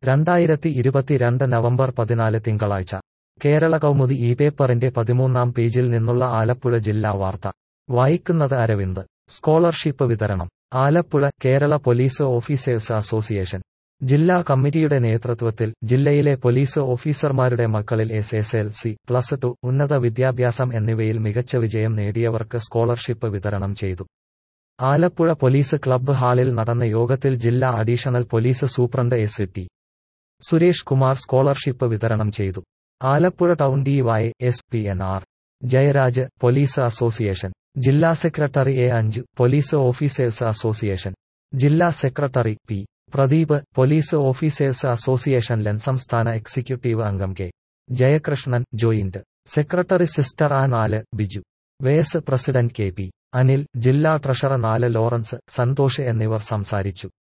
രണ്ടായിരത്തി ഇരുപത്തിരണ്ട് നവംബർ പതിനാല് തിങ്കളാഴ്ച കേരള കൗമുദി ഈ പേപ്പറിന്റെ പതിമൂന്നാം പേജിൽ നിന്നുള്ള ആലപ്പുഴ ജില്ലാ വാർത്ത വായിക്കുന്നത് അരവിന്ദ് സ്കോളർഷിപ്പ് വിതരണം Alappuzha Kerala police officers association ജില്ലാ കമ്മിറ്റിയുടെ നേതൃത്വത്തിൽ ജില്ലയിലെ പോലീസ് ഓഫീസർമാരുടെ മക്കളിൽ S S L C plus two ഉന്നത വിദ്യാഭ്യാസം എന്നിവയിൽ മികച്ച വിജയം നേടിയവർക്ക് സ്കോളർഷിപ്പ് വിതരണം ചെയ്തു ആലപ്പുഴ പോലീസ് ക്ലബ്ബ് ഹാളിൽ നടന്ന യോഗത്തിൽ ജില്ലാ additional police superintendent S T Suresh Kumar scholarship വിതരണം ചെയ്തു Alappuzha town D Y S P N R Jayaraj police association ജില്ലാ സെക്രട്ടറി എ അഞ്ച് പോലീസ് ഓഫീസേഴ്സ് അസോസിയേഷൻ ജില്ലാ secretary P Pradeep police officers association ലെൻ സംസ്ഥാന എക്സിക്യൂട്ടീവ് അംഗം K Jayakrishnan joint secretary sister ആ നാല് Biju vice president K P Anil ജില്ലാ ട്രഷറർ നാല് ലോറൻസ് സന്തോഷ് എന്നിവർ സംസാരിച്ചു